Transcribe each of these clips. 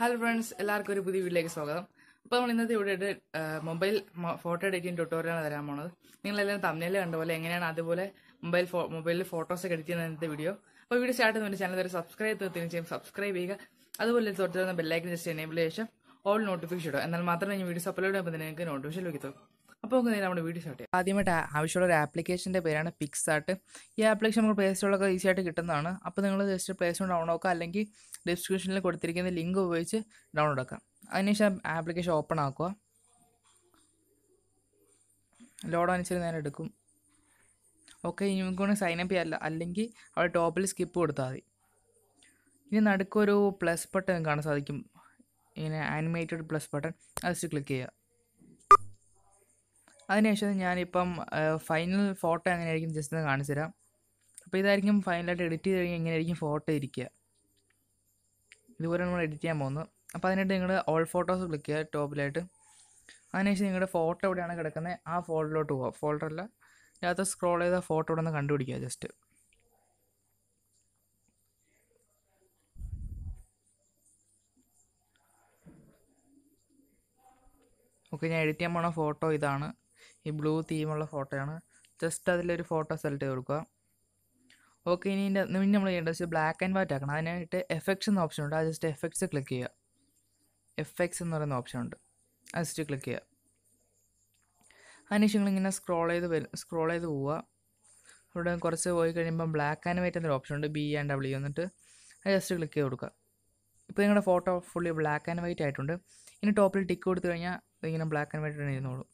hello friends എല്ലാവർക്കും ഒരു പുതിയ വീഡിയോയിലേക്ക് സ്വാഗതം അപ്പോൾ നമ്മൾ ഇന്നത്തെ ഇവിടെ മൊബൈൽ ഫോട്ടോ എഡിറ്റിംഗ് ട്യൂട്ടോറിയലാണ് തരാൻ പോണത് നിങ്ങളെല്ലാം തമ്മിൽ കണ്ട പോലെ എങ്ങനെയാണ് അതുപോലെ മൊബൈൽ മൊബൈലിൽ ഫോട്ടോസ് ഒക്കെ എഡിറ്റ് ചെയ്യുന്ന ഇന്നത്തെ വീഡിയോ അപ്പോൾ വീഡിയോ സ്റ്റാർട്ട് ചെയ്യുന്ന ചാനൽ ഒരു സബ്സ്ക്രൈബ് തീർച്ചയായും ചെയ്യും സബ്സ്ക്രൈബ് ചെയ്യുക അതുപോലെ തൊട്ട് തരുന്ന ബെല്ലൈക്കൻ ജസ്റ്റ് എനേബിൾ ശേഷം ഓൾ നോട്ടിഫിക്കേഷൻ ഇടുക എന്നാൽ മാത്രമേ ഞാൻ വീഡിയോസ് അപ്ലോഡ് ചെയ്യുമ്പോൾ നിങ്ങൾക്ക് നോട്ടിഫിക്കേഷൻ ലഭിക്കത്തുള്ളൂ അപ്പോൾ നമുക്ക് നേരെ നമ്മുടെ വീഡിയോ സ്റ്റാർട്ട് ചെയ്യാം ആദ്യമായിട്ട് ആ- ആവശ്യമുള്ള ഒരു ആപ്ലിക്കേഷൻ്റെ പേരാണ് പിക്സ് ആർട്ട് ഈ ആപ്ലിക്കേഷൻ നമുക്ക് പ്ലേ സ്റ്റോറിലൊക്കെ ഈസി ആയിട്ട് കിട്ടുന്നതാണ് അപ്പോൾ നിങ്ങൾ ജസ്റ്റ് പ്ലേ സ്റ്റോർ ഡൗൺലോഡ് ആക്കുക അല്ലെങ്കിൽ ഡിസ്ക്രിപ്ഷനിൽ കൊടുത്തിരിക്കുന്ന ലിങ്ക് ഉപയോഗിച്ച് ഡൗൺലോഡ് ആക്കാം അതിനുശേഷം ആപ്ലിക്കേഷൻ ഓപ്പൺ ആക്കുക ലോഡ് അനുസരിച്ച് നേരം എടുക്കും ഓക്കെ ഇനി നമുക്ക് സൈൻ അപ്പ് ചെയ്യാല്ല അല്ലെങ്കിൽ അവിടെ ടോപ്പിൽ സ്കിപ്പ് കൊടുത്താൽ മതി ഇനി നടുക്കൊരു പ്ലസ് ബട്ടൺ കാണാൻ സാധിക്കും ഇങ്ങനെ ആനിമേറ്റഡ് പ്ലസ് ബട്ടൺ അത് ജസ്റ്റ് ക്ലിക്ക് ചെയ്യുക അതിനുശേഷം ഞാനിപ്പം ഫൈനൽ ഫോട്ടോ എങ്ങനെയായിരിക്കും ജസ്റ്റ് ഒന്ന് കാണിച്ചു തരാം അപ്പോൾ ഇതായിരിക്കും ഫൈനലായിട്ട് എഡിറ്റ് ചെയ്ത് കഴിഞ്ഞാൽ ഇങ്ങനെയായിരിക്കും ഫോട്ടോ ഇരിക്കുക ഇതുപോലെ നമ്മൾ എഡിറ്റ് ചെയ്യാൻ പോകുന്നത് അപ്പോൾ അതിനായിട്ട് നിങ്ങൾ ഓൾ ഫോട്ടോസ് ക്ലിക്ക് ചെയ്യുക ടോപ്പിലായിട്ട് അതിനുശേഷം നിങ്ങളുടെ ഫോട്ടോ എവിടെയാണ് കിടക്കുന്നത് ആ ഫോൾഡറിലോട്ട് പോവുക ഫോൾഡറല്ല ഇതിനകത്ത് സ്ക്രോൾ ചെയ്ത ഫോട്ടോ ഇവിടെ നിന്ന് കണ്ടുപിടിക്കുക ജസ്റ്റ് ഓക്കെ ഞാൻ എഡിറ്റ് ചെയ്യാൻ പോണ ഫോട്ടോ ഇതാണ് ഈ ബ്ലൂ തീമുള്ള ഫോട്ടോയാണ് ജസ്റ്റ് അതിലൊരു ഫോട്ടോ സെലക്ട് ചെയ്ത് കൊടുക്കുക ഓക്കെ ഇനി ഇതിൻ്റെ ഇനി നമ്മൾ ചെയ്യേണ്ടത് ബ്ലാക്ക് ആൻഡ് വൈറ്റ് ആക്കണം അതിനായിട്ട് എഫക്ട്സ് എന്ന ഓപ്ഷൻ ഉണ്ട് അത് ജസ്റ്റ് എഫക്ട്സ് ക്ലിക്ക് ചെയ്യുക എഫക്ട്സ് എന്ന് പറയുന്ന ഓപ്ഷൻ ഉണ്ട് അത് ജസ്റ്റ് ക്ലിക്ക് ചെയ്യുക അതിനുശേഷം നിങ്ങളിങ്ങനെ സ്ക്രോൾ ചെയ്ത് വരും സ്ക്രോൾ ചെയ്ത് പോവുക ഇവിടെ കുറച്ച് പോയി കഴിയുമ്പം ബ്ലാക്ക് ആൻഡ് വൈറ്റ് എന്നൊരു ഓപ്ഷൻ ഉണ്ട് ബി ആൻഡ് ഡബ്ല്യു എന്നിട്ട് അത് ജസ്റ്റ് ക്ലിക്ക് ചെയ്ത് കൊടുക്കുക ഇപ്പോൾ നിങ്ങളുടെ photo fully black and white ആയിട്ടുണ്ട് ഇനി ടോപ്പിൽ ടിക്ക് കൊടുത്തു കഴിഞ്ഞാൽ ഇങ്ങനെ ബ്ലാക്ക് ആൻഡ് വൈറ്റ് തന്നെ ഇരുന്നോളൂ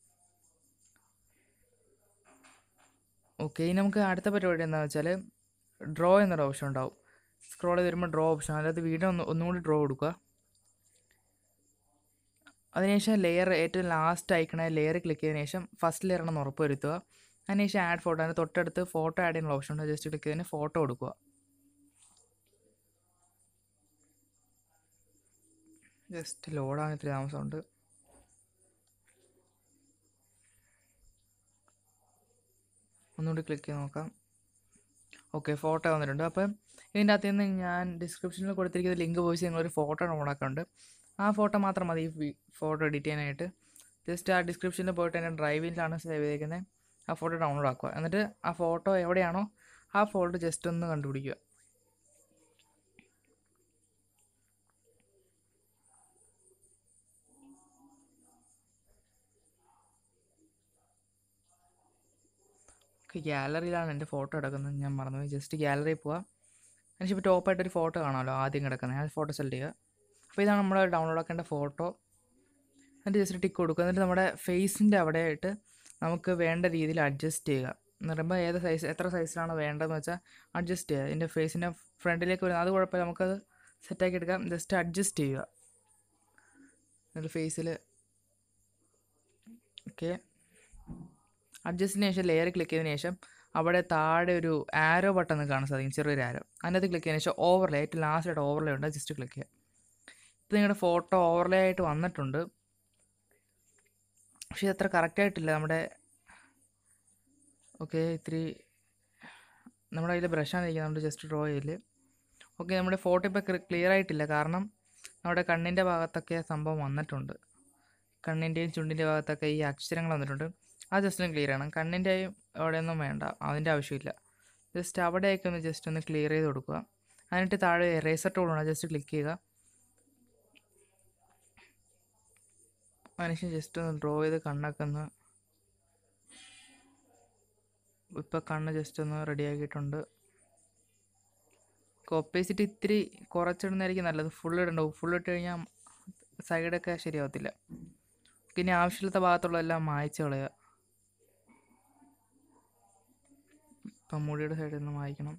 ഓക്കെ ഇനി നമുക്ക് അടുത്ത പരിപാടി എന്താണെന്ന് വെച്ചാൽ ഡ്രോ എന്നൊരു ഓപ്ഷൻ ഉണ്ടാവും സ്ക്രോൾ ചെയ്ത് വരുമ്പോൾ ഡ്രോ ഓപ്ഷൻ അതായത് വീഡിയോ ഒന്ന് ഒന്നുകൂടി ഡ്രോ കൊടുക്കുക അതിനുശേഷം ലെയർ ഏറ്റവും ലാസ്റ്റ് അയക്കണ ലെയർ ക്ലിക്ക് ചെയ്തതിന് ശേഷം ഫസ്റ്റ് ലെയർ ആണെന്ന് ഉറപ്പ് വരുത്തുക അതിനുശേഷം ആഡ് ഫോട്ടോ അതിന് തൊട്ടടുത്ത് ഫോട്ടോ ആഡ് ചെയ്യാനുള്ള ഓപ്ഷൻ ഉണ്ട് ജസ്റ്റ് ക്ലിക്ക് ചെയ്തതിന് ഫോട്ടോ കൊടുക്കുക ജസ്റ്റ് ലോഡാണ് ഇത്തിരി താമസമുണ്ട് ഒന്നുകൂടി ക്ലിക്ക് ചെയ്ത് നോക്കാം ഓക്കെ ഫോട്ടോ വന്നിട്ടുണ്ട് അപ്പം ഇതിൻ്റെ അകത്ത് നിന്ന് ഞാൻ ഡിസ്ക്രിപ്ഷനിൽ കൊടുത്തിരിക്കുന്ന ലിങ്ക് പോയി നിങ്ങളൊരു ഫോട്ടോ ഡൗൺലോഡാക്കുന്നുണ്ട് ആ ഫോട്ടോ മാത്രം മതി ഈ ഫോട്ടോ എഡിറ്റ് ചെയ്യാനായിട്ട് ജസ്റ്റ് ആ ഡിസ്ക്രിപ്ഷനിൽ പോയിട്ട് എൻ്റെ ഡ്രൈവിലാണ് സേവ് ചെയ്തേക്കുന്നത് ആ ഫോട്ടോ ഡൗൺലോഡ് ആക്കുക എന്നിട്ട് ആ ഫോട്ടോ എവിടെയാണോ ആ ഫോട്ടോ ജസ്റ്റ് ഒന്ന് കണ്ടുപിടിക്കുക ഓക്കെ ഗാലറിയിലാണ് എൻ്റെ ഫോട്ടോ കിടക്കുന്നത് ഞാൻ മറന്നുപോയി ജസ്റ്റ് ഗാലറിയിൽ പോവാം അതിനുശേഷം ഇപ്പോൾ ടോപ്പായിട്ട് ഒരു ഫോട്ടോ കാണാമല്ലോ ആദ്യം കിടക്കുന്നത് ആ ഫോട്ടോ സെലക്ട് ചെയ്യുക അപ്പോൾ ഇതാണ് നമ്മൾ ഡൗൺലോഡ് ആക്കേണ്ട ഫോട്ടോ എന്നിട്ട് ജസ്റ്റ് ടിക്ക് കൊടുക്കുക എന്നിട്ട് നമ്മുടെ ഫേസിൻ്റെ അവിടെ ആയിട്ട് നമുക്ക് വേണ്ട രീതിയിൽ അഡ്ജസ്റ്റ് ചെയ്യുക എന്ന് പറയുമ്പോൾ ഏത് സൈസ് എത്ര സൈസിലാണ് വേണ്ടതെന്ന് വെച്ചാൽ അഡ്ജസ്റ്റ് ചെയ്യുക ഇതിൻ്റെ ഫേസിൻ്റെ ഫ്രണ്ടിലേക്ക് വരുന്നത് അത് കുഴപ്പമില്ല നമുക്കത് സെറ്റാക്കി എടുക്കാം ജസ്റ്റ് അഡ്ജസ്റ്റ് ചെയ്യുക എന്നിട്ട് ഫേസിൽ ഓക്കെ അഡ്ജസ്റ്റിന് ശേഷം ലെയർ ക്ലിക്ക് ചെയ്തതിന് ശേഷം അവിടെ താഴെ ഒരു ആരോ ബട്ടൺ കാണാൻ സാധിക്കും ചെറിയൊരു ആരോ അതിനകത്ത് ക്ലിക്ക് ചെയ്തതിന് ശേഷം ഓവർലേ ഏറ്റവും ലാസ്റ്റായിട്ട് ഓവർലേ ഉണ്ട് ജസ്റ്റ് ക്ലിക്ക് ചെയ്യുക ഇപ്പോൾ നിങ്ങളുടെ ഫോട്ടോ ഓവർലേ ആയിട്ട് വന്നിട്ടുണ്ട് പക്ഷേ ഇത് അത്ര കറക്റ്റ് ആയിട്ടില്ല നമ്മുടെ ഓക്കെ ഇത്തിരി നമ്മുടെ കയ്യിൽ ബ്രഷാണ് ഇരിക്കുന്നത് നമ്മുടെ ജസ്റ്റ് ഡ്രോ ചെയ്യൽ ഓക്കെ നമ്മുടെ ഫോട്ടോ ഇപ്പോൾ ക്ലിയർ ആയിട്ടില്ല കാരണം നമ്മുടെ കണ്ണിൻ്റെ ഭാഗത്തൊക്കെ സംഭവം വന്നിട്ടുണ്ട് കണ്ണിൻ്റെയും ചുണ്ടിൻ്റെ ഭാഗത്തൊക്കെ ഈ അക്ഷരങ്ങൾ വന്നിട്ടുണ്ട് ആ ജസ്റ്റ് ഒന്ന് ക്ലിയർ ആണ് കണ്ണിൻ്റെയും അവിടെയൊന്നും വേണ്ട അതിൻ്റെ ആവശ്യമില്ല ജസ്റ്റ് അവിടെയൊക്കെ ഒന്ന് ജസ്റ്റ് ഒന്ന് ക്ലിയർ ചെയ്ത് കൊടുക്കുക എന്നിട്ട് താഴെ എറേസർ ടൂളാണ് ജസ്റ്റ് ക്ലിക്ക് ചെയ്യുക അതിനുശേഷം ജസ്റ്റ് ഒന്ന് ഡ്രോ ചെയ്ത് കണ്ണൊക്കെ ഒന്ന് ഇപ്പോൾ കണ്ണ് ജസ്റ്റ് ഒന്ന് റെഡിയാക്കിയിട്ടുണ്ട് ഒപ്പേസിറ്റി ഇത്തിരി കുറച്ചിടുന്നതായിരിക്കും നല്ലത് ഫുൾ ഇടണ്ട ഫുൾ ഇട്ട് കഴിഞ്ഞാൽ സൈഡൊക്കെ ശരിയാവത്തില്ല പിന്നെ ആവശ്യമില്ലാത്ത ഭാഗത്തുള്ളതെല്ലാം മായ്ച്ച് കളയുക ഇപ്പം മുടിയുടെ സൈഡിൽ നിന്ന് മായ്ക്കണം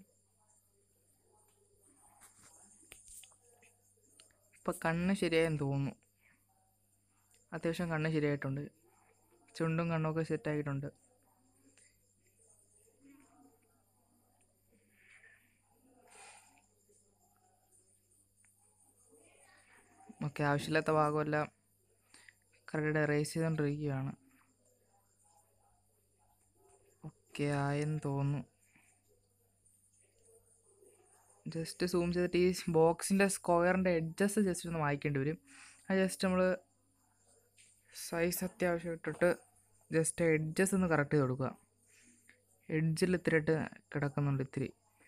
ഇപ്പം കണ്ണ് ശരിയായെന്ന് തോന്നുന്നു അത്യാവശ്യം കണ്ണ് ശരിയായിട്ടുണ്ട് ചുണ്ടും കണ്ണൊക്കെ സെറ്റാക്കിയിട്ടുണ്ട് ഓക്കെ ആവശ്യമില്ലാത്ത ഭാഗമെല്ലാം കറക്റ്റ് എറേസ് ചെയ്തുകൊണ്ടിരിക്കുകയാണ് ഓക്കെ ആയെന്ന് തോന്നുന്നു ജസ്റ്റ് സൂം ചെയ്തിട്ട് ഈ ബോക്സിൻ്റെ സ്ക്വയറിൻ്റെ എഡ്ജസ് ജസ്റ്റ് ഒന്ന് വായിക്കേണ്ടി വരും അത് ജസ്റ്റ് നമ്മൾ സൈസ് അത്യാവശ്യം ഇട്ടിട്ട് ജസ്റ്റ് എഡ്ജസ് ഒന്ന് കറക്റ്റ് ചെയ്ത് കൊടുക്കുക എഡ്ജിൽ ഇത്തിരി ഇട്ട് കിടക്കുന്നുണ്ട് ഇത്തിരി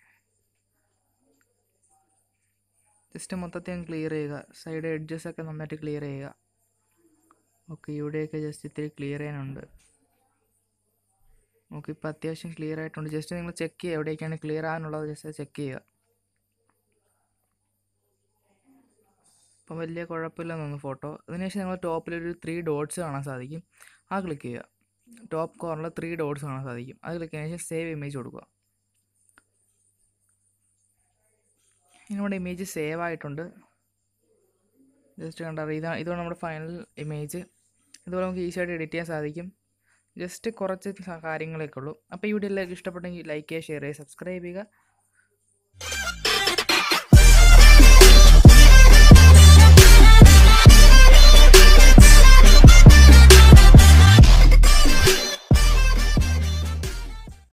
ജസ്റ്റ് മൊത്തത്തിൽ ക്ലിയർ ചെയ്യുക സൈഡ് എഡ്ജസ് ഒക്കെ നന്നായിട്ട് ക്ലിയർ ചെയ്യുക ഓക്കെ ഇവിടെയൊക്കെ ജസ്റ്റ് ഇത്തിരി ക്ലിയർ ചെയ്യാനുണ്ട് ഓക്കെ ഇപ്പോൾ അത്യാവശ്യം ക്ലിയർ ആയിട്ടുണ്ട് ജസ്റ്റ് നിങ്ങൾ ചെക്ക് ചെയ്യുക എവിടേക്കാണ് ക്ലിയർ ആകാനുള്ളത് ജസ്റ്റ് ചെക്ക് ചെയ്യുക ഇപ്പം വലിയ കുഴപ്പമില്ലെന്ന് തോന്നുന്നു ഫോട്ടോ അതിനുശേഷം നിങ്ങൾ ടോപ്പിലൊരു ത്രീ ഡോട്ട്സ് കാണാൻ സാധിക്കും ആ ക്ലിക്ക് ചെയ്യുക ടോപ്പ് കോർണറിൽ ത്രീ ഡോട്ട്സ് കാണാൻ സാധിക്കും അത് ക്ലിക്ക് ചെയ്തതിനു ശേഷം സേവ് ഇമേജ് കൊടുക്കുക ഇനി നമ്മുടെ ഇമേജ് സേവ് ആയിട്ടുണ്ട് ജസ്റ്റ് കണ്ടറിയാം ഇതാണ് ഇതാണ് നമ്മുടെ ഫൈനൽ ഇമേജ് ഇതുപോലെ നമുക്ക് ഈസി ആയിട്ട് എഡിറ്റ് ചെയ്യാൻ സാധിക്കും ജസ്റ്റ് കുറച്ച് സ- കാര്യങ്ങളൊക്കെ ഉള്ളൂ അപ്പോൾ ഈ വീഡിയോ എല്ലാവർക്കും ഇഷ്ടപ്പെട്ടെങ്കിൽ ലൈക്ക് ചെയ്യുക ഷെയർ ചെയ്യുക സബ്സ്ക്രൈബ് ചെയ്യുക